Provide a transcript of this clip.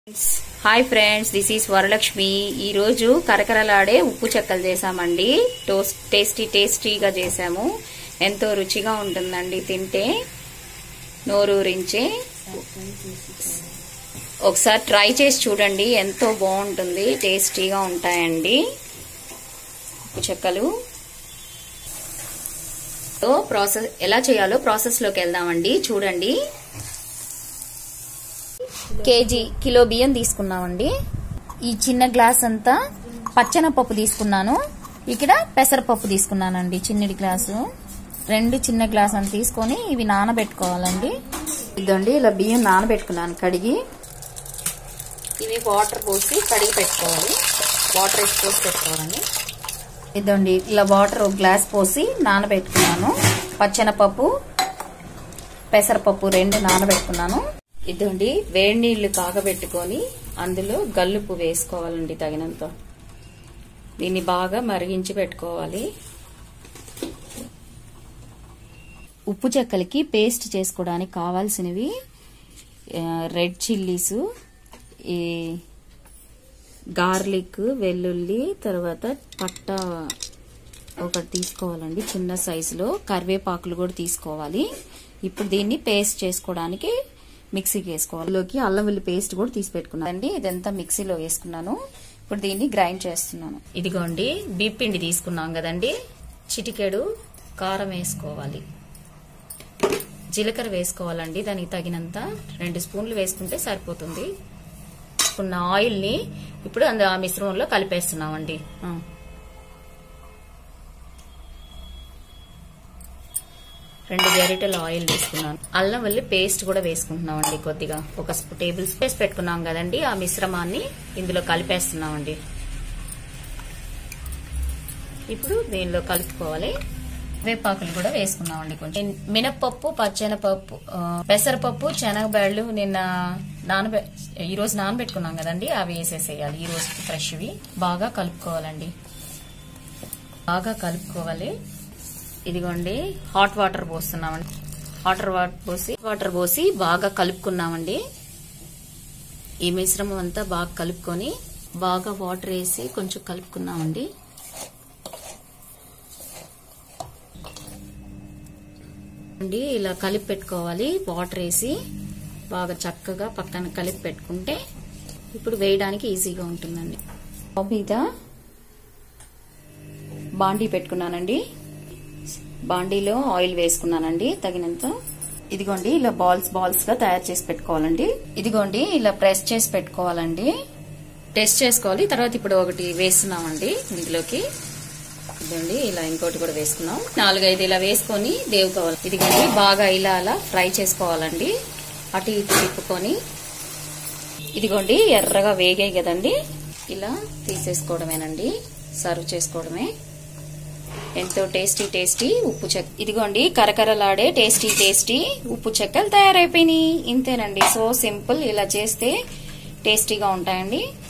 hi friends this is Varalakshmi ఈరోజు కరకరలాడే ఉప్పు చెక్కలు చేసామండి టోస్ట్ టేస్టీ టేస్టీగా చేసాము ఎంతో రుచిగా ఉంటుందండి తింటే నోరూరించే ఒకసారి ట్రై చేసి చూడండి ఎంతో బాగుంటుంది టేస్టీగా ఉంటాయండి ఉప్పు చెక్కలు సో ప్రాసెస్ ఎలా చేయాలో ప్రాసెస్లోకి వెళ్దామండి చూడండి కేజీ కిలో బియ్యం తీసుకున్నామండి ఈ చిన్న గ్లాస్ అంతా పచ్చనపప్పు తీసుకున్నాను ఇక్కడ పెసరపప్పు తీసుకున్నానండి చిన్నటి గ్లాసు రెండు చిన్న గ్లాస్ అని తీసుకొని ఇవి నానబెట్టుకోవాలండి ఇదండి ఇలా బియ్యం నానబెట్టుకున్నాను కడిగి ఇవి వాటర్ పోసి కడిగి పెట్టుకోవాలి వాటర్ వేసి పోసి పెట్టుకోవాలండి ఇదండి ఇలా వాటర్ ఒక గ్లాస్ పోసి నానబెట్టుకున్నాను పచ్చనపప్పు పెసరపప్పు రెండు నానబెట్టుకున్నాను ఇదండి వేడి నీళ్లు కాగబెట్టుకొని అందులో గల్లుపు వేసుకోవాలండి తగినంత దీన్ని బాగా మరిగించి పెట్టుకోవాలి ఉప్పు చెక్కలకి పేస్ట్ చేసుకోవడానికి కావాల్సినవి రెడ్ చిల్లీస్ ఈ గార్లిక్ వెల్లుల్లి తర్వాత పట్ట ఒకటి తీసుకోవాలండి చిన్న సైజులో కరివేపాకులు కూడా తీసుకోవాలి ఇప్పుడు దీన్ని పేస్ట్ చేసుకోవడానికి మిక్సీకి వేసుకోవాలి లోకి అల్లం వెల్లి పేస్ట్ కూడా తీసి పెట్టుకున్నానండి ఇదంతా మిక్సీలో వేసుకున్నాను ఇప్పుడు దీన్ని గ్రైండ్ చేస్తున్నాను ఇదిగోండి బీప్ పిండి తీసుకున్నాం కదండి చిటికెడు కారం వేసుకోవాలి జీలకర్ర వేసుకోవాలండి దానికి తగినంత రెండు స్పూన్లు వేసుకుంటే సరిపోతుంది ఉన్న ఆయిల్ని ఇప్పుడు అందు ఆ మిశ్రమంలో కలిపేస్తున్నామండి రెండు గరిటెల ఆయిల్ వేసుకున్నాను అల్లం వెల్లి పేస్ట్ కూడా వేసుకుంటున్నామండి కొద్దిగా ఒక టేబుల్ స్పేస్ పెట్టుకున్నాం కదండి ఆ మిశ్రమాన్ని ఇందులో కలిపేస్తున్నామండి ఇప్పుడు దీనిలో కలుపుకోవాలి వేపాకులు కూడా వేసుకున్నామండి కొంచెం మినప్పప్పు పచ్చెనపప్పు పెసరపప్పు శనగబేళ్లు నిన్న నానబె ఈ రోజు నానబెట్టుకున్నాం కదండి అవి వేసేసేయాలి ఈ రోజు ఫ్రెష్వి బాగా కలుపుకోవాలండి బాగా కలుపుకోవాలి ఇదిగోండి హాట్ వాటర్ పోస్తున్నామండి వాటర్ వాటర్ పోసి వాటర్ పోసి బాగా కలుపుకున్నామండి ఈ మిశ్రమం అంతా బాగా కలుపుకొని బాగా వాటర్ వేసి కొంచెం కలుపుకున్నామండి అండి ఇలా కలిపి పెట్టుకోవాలి వాటర్ వేసి బాగా చక్కగా పక్కన కలిపి పెట్టుకుంటే ఇప్పుడు వేయడానికి ఈజీగా ఉంటుందండి మీద బాండీ పెట్టుకున్నానండి బాండీలో ఆయిల్ వేసుకున్నానండి తగినంత ఇదిగోండి ఇలా బాల్స్ బాల్స్ గా తయారు చేసి పెట్టుకోవాలండి ఇదిగోండి ఇలా ప్రెస్ చేసి పెట్టుకోవాలండి టెస్ట్ చేసుకోవాలి తర్వాత ఇప్పుడు ఒకటి వేస్తున్నామండి ఇందులోకి ఇదండి ఇలా ఇంకోటి కూడా వేసుకున్నాం నాలుగైదు ఇలా వేసుకొని దేవుకోవాలి ఇదిగోండి బాగా ఇలా అలా ఫ్రై చేసుకోవాలండి అటు ఇటు తిప్పుకొని ఇదిగోండి ఎర్రగా వేగాయి కదండి ఇలా తీసేసుకోవడమేనండి సర్వ్ చేసుకోవడమే ఎంతో టేస్టీ టేస్టీ ఉప్పు చెక్క ఇదిగోండి కరకరలాడే టేస్టీ టేస్టీ ఉప్పు చెక్కలు తయారైపోయినాయి ఇంతేనండి సో సింపుల్ ఇలా చేస్తే టేస్టీగా ఉంటాయండి